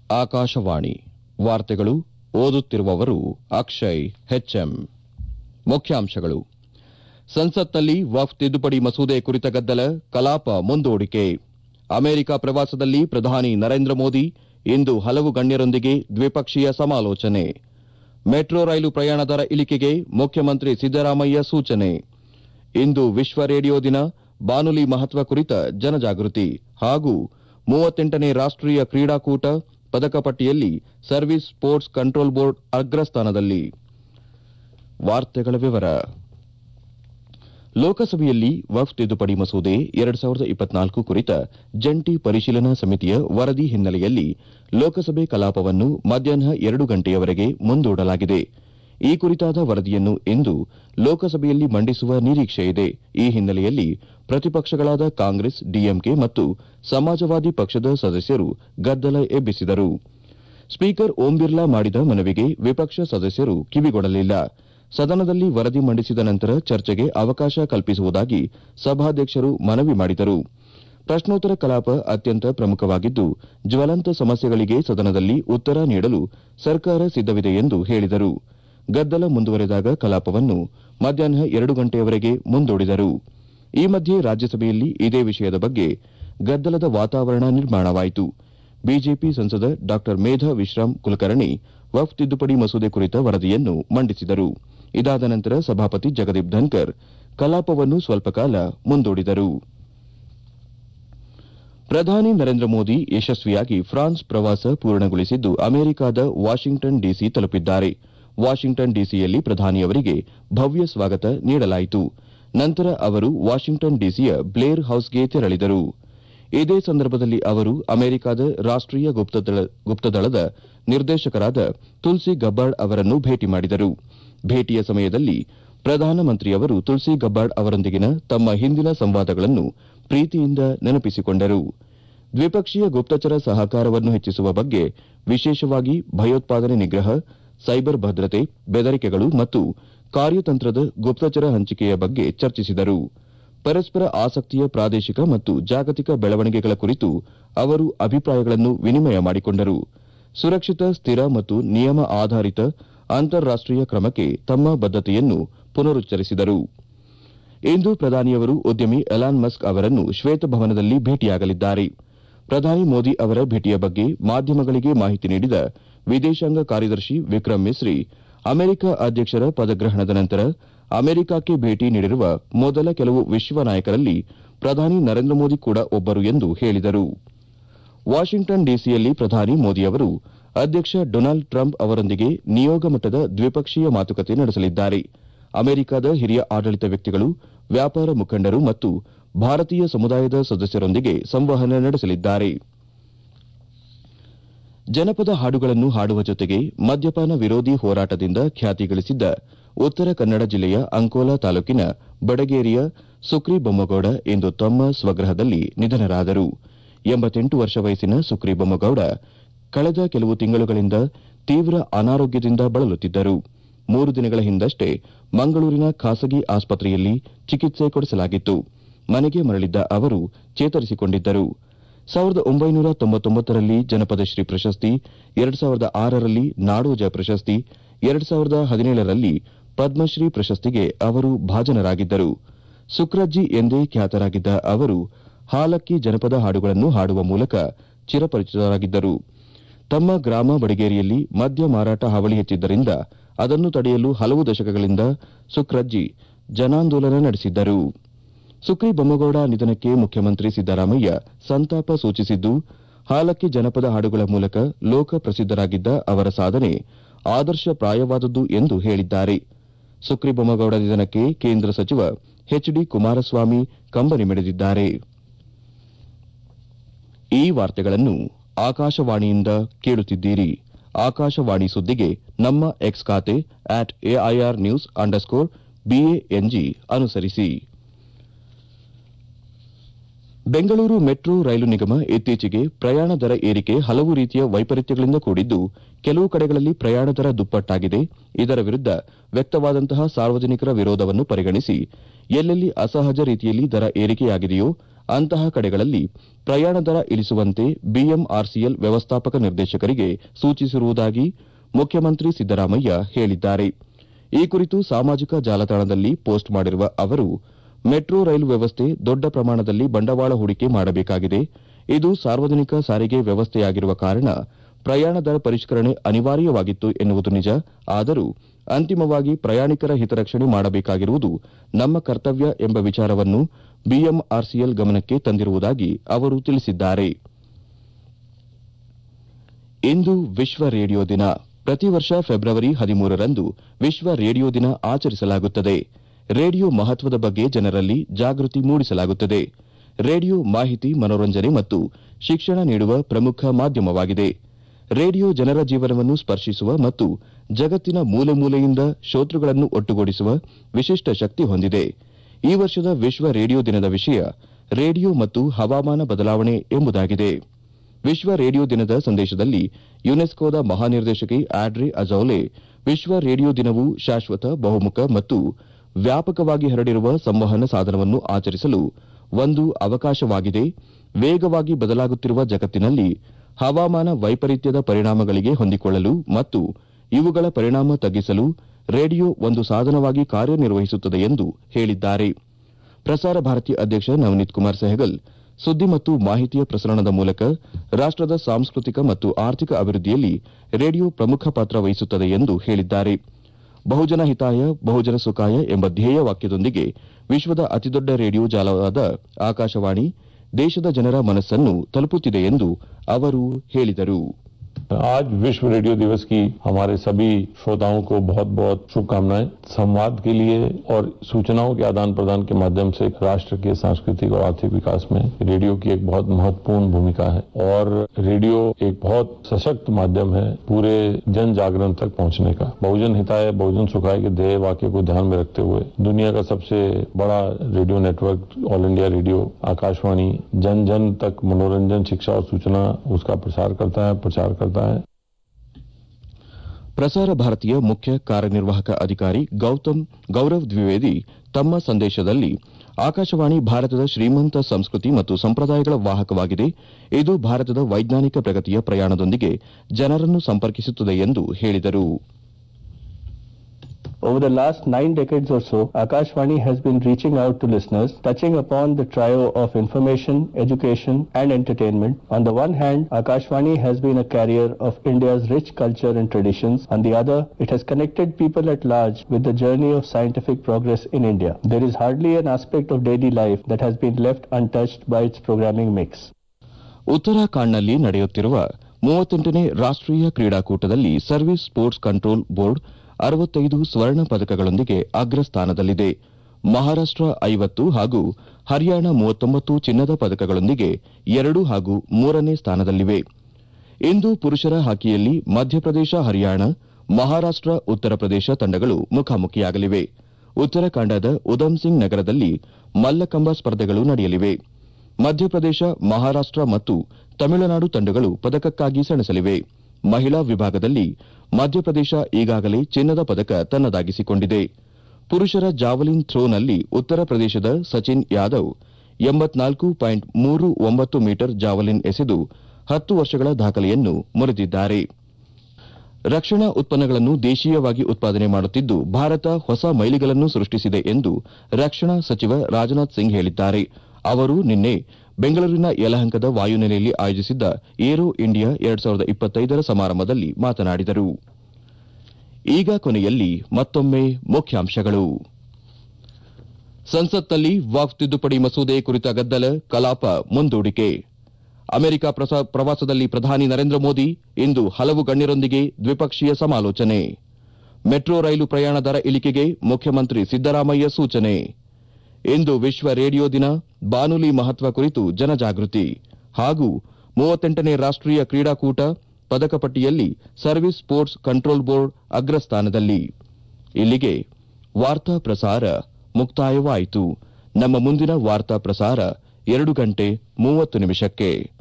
ಆಕಾಶವಾಣಿ ವಾರ್ತೆಗಳು ಓದುತ್ತಿರುವವರು ಅಕ್ಷಯ್ ಹೆಚ್ಎಂ ಮುಖ್ಯಾಂಶಗಳು ಸಂಸತ್ನಲ್ಲಿ ವಕ್ಫ್ ತಿದ್ದುಪಡಿ ಮಸೂದೆ ಕುರಿತ ಗದ್ದಲ ಕಲಾಪ ಮುಂದೂಡಿಕೆ ಅಮೆರಿಕ ಪ್ರವಾಸದಲ್ಲಿ ಪ್ರಧಾನಿ ನರೇಂದ್ರ ಮೋದಿ ಇಂದು ಹಲವು ಗಣ್ಯರೊಂದಿಗೆ ದ್ವಿಪಕ್ಷೀಯ ಸಮಾಲೋಚನೆ ಮೆಟ್ರೋ ರೈಲು ಪ್ರಯಾಣ ದರ ಇಳಿಕೆಗೆ ಮುಖ್ಯಮಂತ್ರಿ ಸಿದ್ದರಾಮಯ್ಯ ಸೂಚನೆ ಇಂದು ವಿಶ್ವ ರೇಡಿಯೋ ದಿನ ಬಾನುಲಿ ಮಹತ್ವ ಕುರಿತ ಜನಜಾಗೃತಿ ಹಾಗೂ ಮೂವತ್ತೆಂಟನೇ ರಾಷ್ಟೀಯ ಕ್ರೀಡಾಕೂಟ ಪದಕ ಪಟ್ಟಿಯಲ್ಲಿ ಸರ್ವಿಸ್ ಸ್ಪೋರ್ಟ್ಸ್ ಕಂಟ್ರೋಲ್ ಬೋರ್ಡ್ ಅಗ್ರಸ್ಥಾನದಲ್ಲಿ ವಾರ್ತೆಗಳ ವಿವರ ಲೋಕಸಭೆಯಲ್ಲಿ ವಕ್ಫ್ ತಿದ್ದುಪಡಿ ಮಸೂದೆ ಎರಡು ಸಾವಿರದ ಇಪ್ಪತ್ನಾಲ್ಕು ಕುರಿತ ಜಂಟಿ ಪರಿಶೀಲನಾ ಸಮಿತಿಯ ವರದಿ ಹಿನ್ನೆಲೆಯಲ್ಲಿ ಲೋಕಸಭೆ ಕಲಾಪವನ್ನು ಮಧ್ಯಾಹ್ನ ಎರಡು ಗಂಟೆಯವರೆಗೆ ಮುಂದೂಡಲಾಗಿದೆ ಈ ಕುರಿತಾದ ವರದಿಯನ್ನು ಇಂದು ಲೋಕಸಭೆಯಲ್ಲಿ ಮಂಡಿಸುವ ನಿರೀಕ್ಷೆಯಿದೆ ಈ ಹಿನ್ನೆಲೆಯಲ್ಲಿ ಪ್ರತಿಪಕ್ಷಗಳಾದ ಕಾಂಗ್ರೆಸ್ ಡಿಎಂಕೆ ಮತ್ತು ಸಮಾಜವಾದಿ ಪಕ್ಷದ ಸದಸ್ಯರು ಗದ್ದಲ ಎಬ್ಬಿಸಿದರು ಸ್ಪೀಕರ್ ಓಂ ಬಿರ್ಲಾ ಮಾಡಿದ ಮನವಿಗೆ ವಿಪಕ್ಷ ಸದಸ್ಯರು ಕಿವಿಗೊಡಲಿಲ್ಲ ಸದನದಲ್ಲಿ ವರದಿ ಮಂಡಿಸಿದ ನಂತರ ಚರ್ಚೆಗೆ ಅವಕಾಶ ಕಲ್ಪಿಸುವುದಾಗಿ ಸಭಾಧ್ಯಕ್ಷರು ಮನವಿ ಮಾಡಿದರು ಪ್ರಶ್ನೋತ್ತರ ಕಲಾಪ ಅತ್ಯಂತ ಪ್ರಮುಖವಾಗಿದ್ದು ಜ್ವಲಂತ ಸಮಸ್ಯೆಗಳಿಗೆ ಸದನದಲ್ಲಿ ಉತ್ತರ ನೀಡಲು ಸರ್ಕಾರ ಸಿದ್ದವಿದೆ ಎಂದು ಹೇಳಿದರು ಗದ್ದಲ ಮುಂದುವರೆದಾಗ ಕಲಾಪವನ್ನು ಮಧ್ಯಾಹ್ನ ಎರಡು ಗಂಟೆಯವರೆಗೆ ಮುಂದೂಡಿದರು ಈ ಮಧ್ಯೆ ರಾಜ್ಯಸಭೆಯಲ್ಲಿ ಇದೇ ವಿಷಯದ ಬಗ್ಗೆ ಗದ್ದಲದ ವಾತಾವರಣ ನಿರ್ಮಾಣವಾಯಿತು ಬಿಜೆಪಿ ಸಂಸದ ಡಾ ಮೇಧಾ ವಿಶ್ರಾಮ್ ಕುಲಕರ್ಣಿ ವಕ್ಫ್ ತಿದ್ದುಪಡಿ ಮಸೂದೆ ಕುರಿತ ವರದಿಯನ್ನು ಮಂಡಿಸಿದರು ಇದಾದ ನಂತರ ಸಭಾಪತಿ ಜಗದೀಪ್ ಧನ್ಕರ್ ಕಲಾಪವನ್ನು ಸ್ವಲ್ಪ ಕಾಲ ಮುಂದೂಡಿದರು ಪ್ರಧಾನಿ ನರೇಂದ್ರ ಮೋದಿ ಯಶಸ್ವಿಯಾಗಿ ಫ್ರಾನ್ಸ್ ಪ್ರವಾಸ ಪೂರ್ಣಗೊಳಿಸಿದ್ದು ಅಮೆರಿಕದ ವಾಷಿಂಗ್ಟನ್ ಡಿಸಿ ತಲುಪಿದ್ದಾರೆ ವಾಷಿಂಗ್ಟನ್ ಡಿಸಿಯಲ್ಲಿ ಪ್ರಧಾನಿಯವರಿಗೆ ಭವ್ಯ ಸ್ವಾಗತ ನೀಡಲಾಯಿತು ನಂತರ ಅವರು ವಾಷಿಂಗ್ಟನ್ ಡಿಸಿಯ ಬ್ಲೇರ್ ಹೌಸ್ಗೆ ತೆರಳಿದರು ಇದೇ ಸಂದರ್ಭದಲ್ಲಿ ಅವರು ಅಮೆರಿಕದ ರಾಷ್ಟೀಯ ಗುಪ್ತದಳದ ನಿರ್ದೇಶಕರಾದ ತುಲ್ಸಿ ಗಬ್ಬಾರ್ಡ್ ಅವರನ್ನು ಭೇಟಿ ಮಾಡಿದರು ಭೇಟಿಯ ಸಮಯದಲ್ಲಿ ಪ್ರಧಾನಮಂತ್ರಿಯವರು ತುಲ್ಸಿ ಗಬ್ಬಾರ್ಡ್ ಅವರೊಂದಿಗಿನ ತಮ್ಮ ಹಿಂದಿನ ಸಂವಾದಗಳನ್ನು ಪ್ರೀತಿಯಿಂದ ನೆನಪಿಸಿಕೊಂಡರು ದ್ವಿಪಕ್ಷೀಯ ಗುಪ್ತಚರ ಸಹಕಾರವನ್ನು ಹೆಚ್ಚಿಸುವ ಬಗ್ಗೆ ವಿಶೇಷವಾಗಿ ಭಯೋತ್ಪಾದನೆ ನಿಗ್ರಹ ಸೈಬರ್ ಭದ್ರತೆ ಬೆದರಿಕೆಗಳು ಮತ್ತು ಕಾರ್ಯತಂತ್ರದ ಗುಪ್ತಚರ ಹಂಚಿಕೆಯ ಬಗ್ಗೆ ಚರ್ಚಿಸಿದರು ಪರಸ್ಪರ ಆಸಕ್ತಿಯ ಪ್ರಾದೇಶಿಕ ಮತ್ತು ಜಾಗತಿಕ ಬೆಳವಣಿಗೆಗಳ ಕುರಿತು ಅವರು ಅಭಿಪ್ರಾಯಗಳನ್ನು ವಿನಿಮಯ ಮಾಡಿಕೊಂಡರು ಸುರಕ್ಷಿತ ಸ್ಥಿರ ಮತ್ತು ನಿಯಮ ಆಧಾರಿತ ಅಂತಾರಾಷ್ಟೀಯ ಕ್ರಮಕ್ಕೆ ತಮ್ಮ ಬದ್ದತೆಯನ್ನು ಪುನರುಚ್ಚರಿಸಿದರು ಇಂದು ಪ್ರಧಾನಿಯವರು ಉದ್ಯಮಿ ಎಲಾನ್ ಮಸ್ಕ್ ಅವರನ್ನು ಶ್ವೇತಭವನದಲ್ಲಿ ಭೇಟಿಯಾಗಲಿದ್ದಾರೆ ಪ್ರಧಾನಿ ಮೋದಿ ಅವರ ಭೇಟಿಯ ಬಗ್ಗೆ ಮಾಧ್ಯಮಗಳಿಗೆ ಮಾಹಿತಿ ನೀಡಿದ ವಿದೇಶಾಂಗ ಕಾರ್ಯದರ್ಶಿ ವಿಕ್ರಮ್ ಮಿಸ್ರಿ ಅಮೆರಿಕ ಅಧ್ಯಕ್ಷರ ಪದಗ್ರಹಣದ ನಂತರ ಅಮೆರಿಕಕ್ಕೆ ಭೇಟಿ ನೀಡಿರುವ ಮೊದಲ ಕೆಲವು ವಿಶ್ವ ನಾಯಕರಲ್ಲಿ ಪ್ರಧಾನಿ ನರೇಂದ್ರ ಮೋದಿ ಕೂಡ ಒಬ್ಬರು ಎಂದು ಹೇಳಿದರು ವಾಷಿಂಗ್ಟನ್ ಡಿಸಿಯಲ್ಲಿ ಪ್ರಧಾನಿ ಮೋದಿ ಅವರು ಅಧ್ಯಕ್ಷ ಡೊನಾಲ್ಡ್ ಟ್ರಂಪ್ ಅವರೊಂದಿಗೆ ನಿಯೋಗ ಮಟ್ಟದ ದ್ವಿಪಕ್ಷೀಯ ಮಾತುಕತೆ ನಡೆಸಲಿದ್ದಾರೆ ಅಮೆರಿಕದ ಹಿರಿಯ ಆಡಳಿತ ವ್ಯಕ್ತಿಗಳು ವ್ಯಾಪಾರ ಮುಖಂಡರು ಮತ್ತು ಭಾರತೀಯ ಸಮುದಾಯದ ಸದಸ್ಯರೊಂದಿಗೆ ಸಂವಹನ ನಡೆಸಲಿದ್ದಾರೆ ಜನಪದ ಹಾಡುಗಳನ್ನು ಹಾಡುವ ಜೊತೆಗೆ ಮದ್ಯಪಾನ ವಿರೋಧಿ ಹೋರಾಟದಿಂದ ಖ್ಯಾತಿ ಗಳಿಸಿದ್ದ ಉತ್ತರ ಕನ್ನಡ ಜಿಲ್ಲೆಯ ಅಂಕೋಲಾ ತಾಲೂಕಿನ ಬಡಗೇರಿಯ ಸುಕ್ರಿ ಬೊಮ್ಮಗೌಡ ಇಂದು ತಮ್ಮ ಸ್ವಗ್ರಹದಲ್ಲಿ ನಿಧನರಾದರು ಎಂಬತ್ತೆಂಟು ವರ್ಷ ವಯಸ್ಸಿನ ಸುಕ್ರಿ ಬೊಮ್ಮಗೌಡ ಕಳೆದ ಕೆಲವು ತಿಂಗಳುಗಳಿಂದ ತೀವ್ರ ಅನಾರೋಗ್ಯದಿಂದ ಬಳಲುತ್ತಿದ್ದರು ಮೂರು ದಿನಗಳ ಹಿಂದಷ್ಟೇ ಮಂಗಳೂರಿನ ಖಾಸಗಿ ಆಸ್ಪತ್ರೆಯಲ್ಲಿ ಚಿಕಿತ್ಸೆ ಕೊಡಿಸಲಾಗಿತ್ತು ಮನೆಗೆ ಮರಳಿದ್ದ ಅವರು ಚೇತರಿಸಿಕೊಂಡಿದ್ದರು ಸಾವಿರದ ಒಂಬೈನೂರ ತೊಂಬತ್ತೊಂಬತ್ತರಲ್ಲಿ ಜನಪದ ಶ್ರೀ ಪ್ರಶಸ್ತಿ ಎರಡು ಸಾವಿರದ ಆರರಲ್ಲಿ ನಾಡೋಜ ಪ್ರಶಸ್ತಿ ಎರಡು ಸಾವಿರದ ಹದಿನೇಳರಲ್ಲಿ ಪದ್ಮಶ್ರೀ ಪ್ರಶಸ್ತಿಗೆ ಅವರು ಭಾಜನರಾಗಿದ್ದರು ಸುಕ್ರಜ್ಜಿ ಎಂದೇ ಖ್ಯಾತರಾಗಿದ್ದ ಅವರು ಹಾಲಕ್ಕಿ ಜನಪದ ಹಾಡುಗಳನ್ನು ಹಾಡುವ ಮೂಲಕ ಚಿರಪರಿಚಿತರಾಗಿದ್ದರು ತಮ್ಮ ಗ್ರಾಮ ಬಡಿಗೇರಿಯಲ್ಲಿ ಮದ್ಯ ಮಾರಾಟ ಹಾವಳಿ ಹೆಚ್ಚಿದ್ದರಿಂದ ಅದನ್ನು ತಡೆಯಲು ಹಲವು ದಶಕಗಳಿಂದ ಸುಕ್ರಜ್ಜಿ ಜನಾಂದೋಲನ ನಡೆಸಿದ್ದರು ಸುಕ್ರಿ ಬೊಮ್ಮಗೌಡ ನಿಧನಕ್ಕೆ ಮುಖ್ಯಮಂತ್ರಿ ಸಿದ್ದರಾಮಯ್ಯ ಸಂತಾಪ ಸೂಚಿಸಿದ್ದು ಹಾಲಕ್ಕಿ ಜನಪದ ಹಾಡುಗಳ ಮೂಲಕ ಲೋಕ ಪ್ರಸಿದ್ದರಾಗಿದ್ದ ಅವರ ಸಾಧನೆ ಆದರ್ಶಪ್ರಾಯವಾದದ್ದು ಎಂದು ಹೇಳಿದ್ದಾರೆ ಸುಕ್ರಿ ಬೊಮ್ಮಗೌಡ ನಿಧನಕ್ಕೆ ಕೇಂದ್ರ ಸಚಿವ ಎಚ್ ಡಿ ಕುಮಾರಸ್ವಾಮಿ ಕಂಬನಿ ಮಿಡಿದಿದ್ದಾರೆ ಈ ವಾರ್ತೆಗಳನ್ನು ಆಕಾಶವಾಣಿಯಿಂದ ಕೇಳುತ್ತಿದ್ದೀರಿ ಆಕಾಶವಾಣಿ ಸುದ್ದಿಗೆ ನಮ್ಮ ಎಕ್ಸ್ ಖಾತೆ at AIR news underscore BANG ಅನುಸರಿಸಿ ಬೆಂಗಳೂರು ಮೆಟ್ರೋ ರೈಲು ನಿಗಮ ಇತ್ತೀಚೆಗೆ ಪ್ರಯಾಣ ದರ ಏರಿಕೆ ಹಲವು ರೀತಿಯ ವೈಪರೀತ್ಯಗಳಿಂದ ಕೂಡಿದ್ದು ಕೆಲವು ಕಡೆಗಳಲ್ಲಿ ಪ್ರಯಾಣ ದರ ದುಪ್ಪಟ್ಟಾಗಿದೆ ಇದರ ವಿರುದ್ದ ವ್ಯಕ್ತವಾದಂತಹ ಸಾರ್ವಜನಿಕರ ವಿರೋಧವನ್ನು ಪರಿಗಣಿಸಿ ಎಲ್ಲೆಲ್ಲಿ ಅಸಹಜ ರೀತಿಯಲ್ಲಿ ದರ ಏರಿಕೆಯಾಗಿದೆಯೋ ಅಂತಹ ಕಡೆಗಳಲ್ಲಿ ಪ್ರಯಾಣ ದರ ಇಳಿಸುವಂತೆ ಬಿಎಂಆರ್ಸಿಎಲ್ ವ್ಯವಸ್ಥಾಪಕ ನಿರ್ದೇಶಕರಿಗೆ ಸೂಚಿಸಿರುವುದಾಗಿ ಮುಖ್ಯಮಂತ್ರಿ ಸಿದ್ದರಾಮಯ್ಯ ಹೇಳಿದ್ದಾರೆ ಈ ಕುರಿತು ಸಾಮಾಜಿಕ ಜಾಲತಾಣದಲ್ಲಿ ಪೋಸ್ಟ್ ಮಾಡಿರುವ ಅವರು ಮೆಟ್ರೋ ರೈಲು ವ್ಯವಸ್ಥೆ ದೊಡ್ಡ ಪ್ರಮಾಣದಲ್ಲಿ ಬಂಡವಾಳ ಹೂಡಿಕೆ ಮಾಡಬೇಕಾಗಿದೆ ಇದು ಸಾರ್ವಜನಿಕ ಸಾರಿಗೆ ವ್ಯವಸ್ಥೆಯಾಗಿರುವ ಕಾರಣ ಪ್ರಯಾಣ ದರ ಪರಿಷ್ಕರಣೆ ಅನಿವಾರ್ಯವಾಗಿತ್ತು ಎನ್ನುವುದು ನಿಜ ಆದರೂ ಅಂತಿಮವಾಗಿ ಪ್ರಯಾಣಿಕರ ಹಿತರಕ್ಷಣೆ ಮಾಡಬೇಕಾಗಿರುವುದು ನಮ್ಮ ಕರ್ತವ್ಯ ಎಂಬ ವಿಚಾರವನ್ನು ಬಿಎಂಆರ್ಸಿಎಲ್ ಗಮನಕ್ಕೆ ತಂದಿರುವುದಾಗಿ ಅವರು ತಿಳಿಸಿದ್ದಾರೆ ಇಂದು ವಿಶ್ವ ರೇಡಿಯೋ ದಿನ ಪ್ರತಿ ವರ್ಷ ಫೆಬ್ರವರಿ ಹದಿಮೂರರಂದು ವಿಶ್ವ ರೇಡಿಯೋ ದಿನ ಆಚರಿಸಲಾಗುತ್ತದೆ ರೇಡಿಯೋ ಮಹತ್ವದ ಬಗ್ಗೆ ಜನರಲ್ಲಿ ಜಾಗೃತಿ ಮೂಡಿಸಲಾಗುತ್ತದೆ ರೇಡಿಯೋ ಮಾಹಿತಿ ಮನೋರಂಜನೆ ಮತ್ತು ಶಿಕ್ಷಣ ನೀಡುವ ಪ್ರಮುಖ ಮಾಧ್ಯಮವಾಗಿದೆ ರೇಡಿಯೋ ಜನರ ಜೀವನವನ್ನು ಸ್ಪರ್ಶಿಸುವ ಮತ್ತು ಜಗತ್ತಿನ ಮೂಲೆ ಮೂಲೆಯಿಂದ ಶ್ರೋತೃಗಳನ್ನು ಒಟ್ಟುಗೂಡಿಸುವ ವಿಶಿಷ್ಟ ಶಕ್ತಿ ಹೊಂದಿದೆ ಈ ವರ್ಷದ ವಿಶ್ವ ರೇಡಿಯೋ ದಿನದ ವಿಷಯ ರೇಡಿಯೋ ಮತ್ತು ಹವಾಮಾನ ಬದಲಾವಣೆ ಎಂಬುದಾಗಿದೆ ವಿಶ್ವ ರೇಡಿಯೋ ದಿನದ ಸಂದೇಶದಲ್ಲಿ ಯುನೆಸ್ಕೋದ ಮಹಾನಿರ್ದೇಶಕಿ ಆಡ್ರಿ ಅಜೌಲೆ ವಿಶ್ವ ರೇಡಿಯೋ ದಿನವು ಶಾಶ್ವತ ಬಹುಮುಖ ಮತ್ತು ವ್ಯಾಪಕವಾಗಿ ಹರಡಿರುವ ಸಂವಹನ ಸಾಧನವನ್ನು ಆಚರಿಸಲು ಒಂದು ಅವಕಾಶವಾಗಿದೆ ವೇಗವಾಗಿ ಬದಲಾಗುತ್ತಿರುವ ಜಗತ್ತಿನಲ್ಲಿ ಹವಾಮಾನ ವೈಪರೀತ್ಯದ ಪರಿಣಾಮಗಳಿಗೆ ಹೊಂದಿಕೊಳ್ಳಲು ಮತ್ತು ಇವುಗಳ ಪರಿಣಾಮ ತಗ್ಗಿಸಲು ರೇಡಿಯೋ ಒಂದು ಸಾಧನವಾಗಿ ಕಾರ್ಯನಿರ್ವಹಿಸುತ್ತದೆ ಎಂದು ಹೇಳಿದ್ದಾರೆ ಪ್ರಸಾರ ಭಾರತಿ ಅಧ್ಯಕ್ಷ ನವನೀತ್ ಕುಮಾರ್ ಸೆಹಗಲ್ ಸುದ್ದಿ ಮತ್ತು ಮಾಹಿತಿಯ ಪ್ರಸರಣದ ಮೂಲಕ ರಾಷ್ಟದ ಸಾಂಸ್ಕೃತಿಕ ಮತ್ತು ಆರ್ಥಿಕ ಅಭಿವೃದ್ಧಿಯಲ್ಲಿ ರೇಡಿಯೋ ಪ್ರಮುಖ ಪಾತ್ರ ವಹಿಸುತ್ತದೆ ಎಂದು ಹೇಳಿದ್ದಾರೆ ಬಹುಜನ ಹಿತಾಯ ಬಹುಜನ ಸುಖಾಯ ಎಂಬ ಧ್ಯೇಯ ವಾಕ್ಯದೊಂದಿಗೆ ವಿಶ್ವದ ಅತಿದೊಡ್ಡ ರೇಡಿಯೋ ಜಾಲವಾದ ಆಕಾಶವಾಣಿ ದೇಶದ ಜನರ ಮನಸ್ಸನ್ನು ತಲುಪುತ್ತಿದೆ ಎಂದು ಅವರು ಹೇಳಿದರು आज विश्व रेडियो दिवस की हमारे सभी श्रोताओं को बहुत बहुत शुभकामनाएं संवाद के लिए और सूचनाओं के आदान प्रदान के माध्यम से राष्ट्र के सांस्कृतिक और आर्थिक विकास में रेडियो की एक बहुत महत्वपूर्ण भूमिका है और रेडियो एक बहुत सशक्त माध्यम है पूरे जन जागरण तक पहुंचने का बहुजन हिताय बहुजन सुखाय के ध्येय वाक्य को ध्यान में रखते हुए दुनिया का सबसे बड़ा radio network all India radio Akashvani जन जन तक मनोरंजन शिक्षा और सूचना उसका प्रसार करता है प्रचार करता है ಪ್ರಸಾರ ಭಾರತಿಯ ಮುಖ್ಯ ಕಾರ್ಯನಿರ್ವಾಹಕ ಅಧಿಕಾರಿ ಗೌತಮ್ ಗೌರವ್ ದ್ವಿವೇದಿ ತಮ್ಮ ಸಂದೇಶದಲ್ಲಿ ಆಕಾಶವಾಣಿ ಭಾರತದ ಶ್ರೀಮಂತ ಸಂಸ್ಕೃತಿ ಮತ್ತು ಸಂಪ್ರದಾಯಗಳ ವಾಹಕವಾಗಿದೆ ಇದು ಭಾರತದ ವೈಜ್ಞಾನಿಕ ಪ್ರಗತಿಯ ಪ್ರಯಾಣದೊಂದಿಗೆ ಜನರನ್ನು ಸಂಪರ್ಕಿಸುತ್ತದೆ ಎಂದು ಹೇಳಿದರು Over the last nine decades or so, Akashvani has been reaching out to listeners, touching upon the trio of information, education, and entertainment. On the one hand, Akashvani has been a carrier of India's rich culture and traditions. On the other, it has connected people at large with the journey of scientific progress in India. There is hardly an aspect of daily life that has been left untouched by its programming mix. ಉತ್ತರಾಖಂಡ್ನಲ್ಲಿ ನಡೆಯುತ್ತಿರುವ ಮೂವತ್ತೆಂಟನೇ ರಾಷ್ಟೀಯ ಕ್ರೀಡಾಕೂಟದಲ್ಲಿ service sports control board ಅರವತ್ತೈದು ಸ್ವರ್ಣ ಪದಕಗಳೊಂದಿಗೆ ಅಗ್ರಸ್ಥಾನದಲ್ಲಿದೆ ಮಹಾರಾಷ್ಟ ಐವತ್ತು ಹಾಗೂ ಹರಿಯಾಣ ಮೂವತ್ತೊಂಬತ್ತು ಚಿನ್ನದ ಪದಕಗಳೊಂದಿಗೆ ಎರಡು ಹಾಗೂ ಮೂರನೇ ಸ್ಥಾನದಲ್ಲಿವೆ ಇಂದು ಪುರುಷರ ಹಾಕಿಯಲ್ಲಿ ಮಧ್ಯಪ್ರದೇಶ ಹರಿಯಾಣ ಮಹಾರಾಷ್ಟ ಉತ್ತರ ಪ್ರದೇಶ ತಂಡಗಳು ಮುಖಾಮುಖಿಯಾಗಲಿವೆ ಉತ್ತರಾಖಂಡದ ಉಧಮ್ ಸಿಂಗ್ ನಗರದಲ್ಲಿ ಮಲ್ಲಕಂಬ ಸ್ಪರ್ಧೆಗಳು ನಡೆಯಲಿವೆ ಮಧ್ಯಪ್ರದೇಶ ಮಹಾರಾಷ್ಟ ಮತ್ತು ತಮಿಳುನಾಡು ತಂಡಗಳು ಪದಕಕ್ಕಾಗಿ ಸೆಣಸಲಿವೆ ಮಹಿಳಾ ವಿಭಾಗದಲ್ಲಿ ಮಧ್ಯಪ್ರದೇಶ ಈಗಾಗಲೇ ಚಿನ್ನದ ಪದಕ ತನ್ನದಾಗಿಸಿಕೊಂಡಿದೆ ಪುರುಷರ ಜಾವಲಿನ್ ಥ್ರೋನಲ್ಲಿ ಉತ್ತರ ಪ್ರದೇಶದ ಸಚಿನ್ ಯಾದವ್ ಎಂಬತ್ನಾಲ್ಕು ಪಾಯಿಂಟ್ ಮೂರು ಒಂಬತ್ತು ಮೀಟರ್ ಜಾವಲಿನ್ ಎಸೆದು ಹತ್ತು ವರ್ಷಗಳ ದಾಖಲೆಯನ್ನು ಮುರಿದಿದ್ದಾರೆ ರಕ್ಷಣಾ ಉತ್ಪನ್ನಗಳನ್ನು ದೇಶೀಯವಾಗಿ ಉತ್ಪಾದನೆ ಮಾಡುತ್ತಿದ್ದು ಭಾರತ ಹೊಸ ಮೈಲಿಗಲ್ಲನ್ನು ಸೃಷ್ಟಿಸಿದೆ ಎಂದು ರಕ್ಷಣಾ ಸಚಿವ ರಾಜನಾಥ್ ಸಿಂಗ್ ಹೇಳಿದ್ದಾರೆ ಅವರು ನಿನ್ನೆ ಬೆಂಗಳೂರಿನ ಯಲಹಂಕದ ವಾಯುನೆಲೆಯಲ್ಲಿ ಆಯೋಜಿಸಿದ್ದ ಏರೋ ಇಂಡಿಯಾ ಎರಡ್ ಸಾವಿರದ ಇಪ್ಪತ್ತೈದರ ಸಮಾರಂಭದಲ್ಲಿ ಮಾತನಾಡಿದರು ಈಗ ಕೊನೆಯಲ್ಲಿ ಮತ್ತೊಮ್ಮೆ ಮುಖ್ಯಾಂಶಗಳು ಸಂಸತ್ನಲ್ಲಿ ವಾಕ್ ತಿದ್ದುಪಡಿ ಮಸೂದೆ ಕುರಿತ ಗದ್ದಲ ಕಲಾಪ ಮುಂದೂಡಿಕೆ ಅಮೆರಿಕ ಪ್ರಸ- ಪ್ರವಾಸದಲ್ಲಿ ಪ್ರಧಾನಿ ನರೇಂದ್ರ ಮೋದಿ ಇಂದು ಹಲವು ಗಣ್ಯರೊಂದಿಗೆ ದ್ವಿಪಕ್ಷೀಯ ಸಮಾಲೋಚನೆ ಮೆಟ್ರೋ ರೈಲು ಪ್ರಯಾಣ ದರ ಇಳಿಕೆಗೆ ಮುಖ್ಯಮಂತ್ರಿ ಸಿದ್ದರಾಮಯ್ಯ ಸೂಚನೆ ಇಂದು ವಿಶ್ವ ರೇಡಿಯೋ ದಿನ ಬಾನುಲಿ ಮಹತ್ವ ಕುರಿತು ಜನಜಾಗೃತಿ ಹಾಗೂ ಮೂವತ್ತೆಂಟನೇ ರಾಷ್ಟೀಯ ಕ್ರೀಡಾಕೂಟ ಪದಕ ಪಟ್ಟಿಯಲ್ಲಿ ಸರ್ವಿಸ್ ಸ್ಪೋರ್ಟ್ಸ್ ಕಂಟ್ರೋಲ್ ಬೋರ್ಡ್ ಅಗ್ರಸ್ಥಾನದಲ್ಲಿ ಇಲ್ಲಿಗೆ ವಾರ್ತಾ ಪ್ರಸಾರ ಮುಕ್ತಾಯವಾಯಿತು ನಮ್ಮ ಮುಂದಿನ ವಾರ್ತಾ ಪ್ರಸಾರ ಎರಡು ಗಂಟೆ ಮೂವತ್ತು ನಿಮಿಷಕ್ಕೆ